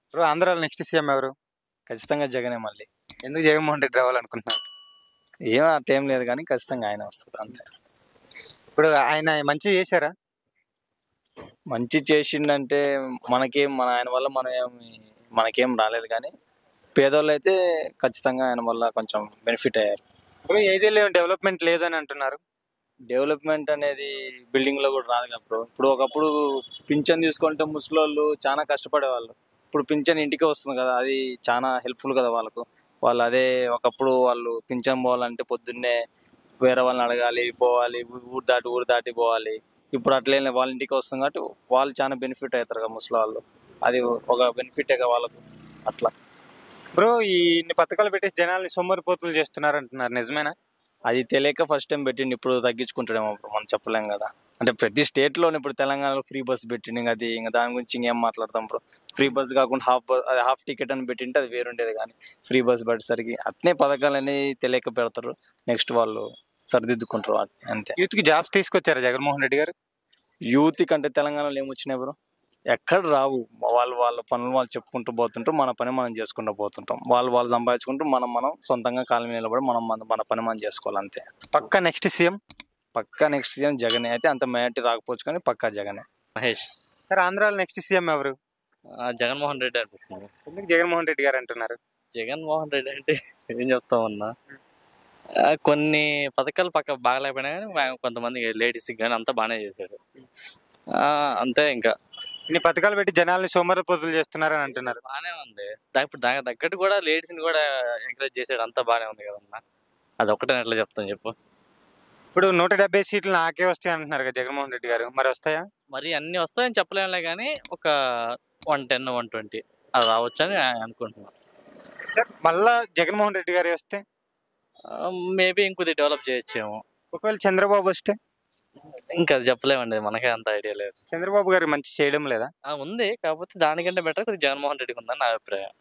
ఇప్పుడు ఆంధ్రాలో next CM ఎవరు ఖచ్చితంగా జగనే మళ్ళీ ఎందుకు జగన్మోహన్ రెడ్డి రావాలనుకుంటున్నారు ఏం అట్లేం లేదు కానీ ఖచ్చితంగా ఆయన వస్తాడు అంతే ఇప్పుడు ఆయన మంచి చేశారా మంచి చేసిండంటే మనకేం మన ఆయన వల్ల మనం ఏం మనకేం రాలేదు కానీ పేదోళ్ళు అయితే ఖచ్చితంగా ఆయన వల్ల కొంచెం బెనిఫిట్ అయ్యారు ఇప్పుడు ఏదేలే డెవలప్మెంట్ లేదని అంటున్నారు డెవలప్మెంట్ అనేది బిల్డింగ్ లో కూడా రాదు కదా బ్రో ఇప్పుడు ఒకప్పుడు పింఛన్ తీసుకుంటే ముసలోళ్ళు చాలా కష్టపడేవాళ్ళు ఇప్పుడు పింఛన్ ఇంటికి వస్తుంది కదా అది చాలా హెల్ప్ఫుల్ కదా వాళ్ళకు వాళ్ళు అదే ఒకప్పుడు వాళ్ళు పింఛన్ పోవాలంటే పొద్దున్నే వేరే వాళ్ళని అడగాలి పోవాలి ఊ- ఊరు దాటి ఊరు దాటి పోవాలి ఇప్పుడు అట్లే వాళ్ళ ఇంటికి వస్తుంది కాబట్టి వాళ్ళు చాలా బెనిఫిట్ అవుతారు కదా ముసలి వాళ్ళు అది ఒక బెనిఫిటే కదా వాళ్ళకు అట్లా బ్రో ఈ ఇన్ని పథకాలు పెట్టేసి జనాల్ని సొమ్మరిపోతులు చేస్తున్నారు అంటున్నారు నిజమేనా అది తెలియక ఫస్ట్ టైం పెట్టిండు ఇప్పుడు తగ్గించుకుంటాడేమో ఇప్పుడు మనం చెప్పలేం కదా అంటే ప్రతి స్టేట్ లోనే ఇప్పుడు తెలంగాణలో ఫ్రీ బస్ పెట్టిండు ఇంకా అది ఇంకా దాని గురించి ఇంకేం మాట్లాడతాం బ్రో ఫ్రీ బస్ కాకుండా హాఫ్ బస్ అది హాఫ్ టికెట్ అని పెట్టింటే అది వేరుండేది కానీ ఫ్రీ బస్ పెట్టేసరికి అట్నే పథకాలు అనేవి తెలియక పెడతారు నెక్స్ట్ వాళ్ళు సరిదిద్దుకుంటారు వాటిని అంతే యూత్ కి జాబ్స్ తీసుకొచ్చారా జగన్మోహన్ రెడ్డి గారు యూత్ కంటే తెలంగాణలో ఏమొచ్చినాయి బ్రో ఎక్కడ రావు వాళ్ళు వాళ్ళ పనులు వాళ్ళు చెప్పుకుంటూ పోతుంటారు మన పని మనం చేసుకుంటూ పోతుంటాం వాళ్ళు వాళ్ళు సంపాదించుకుంటూ మనం మనం సొంతంగా కాలం మీద నిలబడి మనం మన మన పని మనం చేసుకోవాలి అంతే పక్క నెక్స్ట్ సీఎం పక్కా నెక్స్ట్ సీఎం జగనే అయితే అంత మేటి రాకపోవచ్చు కానీ పక్కా జగనే మహేష్ సార్ ఆంధ్రాలో నెక్స్ట్ సీఎం ఎవరు ఆ, జగన్మోహన్ రెడ్డి అనిపిస్తుంది ఎందుకు జగన్మోహన్ రెడ్డి గారు అంటున్నారు జగన్మోహన్ రెడ్డి అంటే ఏం చెప్తామన్నా ఆ, కొన్ని పథకాలు పక్క బాగలేకపోయినా కానీ మా- కొంతమంది లేడీస్కి కానీ అంతా బాగానే చేశాడు ఆ, అంతే ఇంకా ఇన్ని పథకాలు పెట్టి జనాల్ని సోమరిపోతులు చేస్తున్నారని అంటున్నారు బాగానే ఉంది దా- ఇప్పుడు దానికి తగ్గట్టు కూడా లేడీస్ని కూడా ఎంకరేజ్ చేసాడు అంతా బాగానే ఉంది కదన్నా అది ఒక్కటే ఎట్లా చెప్తాను చెప్పు ఇప్పుడు నూట డెబ్బై సీట్లు నాకే వస్తాయి అంటున్నారు కదా జగన్మోహన్ రెడ్డి గారు మరి వస్తాయా మరి అన్ని వస్తాయని చెప్పలేములే కానీ ఒక వన్ టెన్ వన్ ట్వంటీ అది రావచ్చని అనుకుంటున్నాను సార్ మళ్ళా జగన్మోహన్ రెడ్డి గారు వస్తే మేబీ ఇంకొద్ది డెవలప్ చేయొచ్చేమో ఒకవేళ చంద్రబాబు వస్తే ఇంకా అది చెప్పలేమండి మనకే అంత ఐడియా లేదు చంద్రబాబు గారు మంచి చేయడం లేదా ఆ, ఉంది కాకపోతే దానికంటే బెటర్ కొద్దిగా జగన్మోహన్ రెడ్డికి ఉందని నా అభిప్రాయం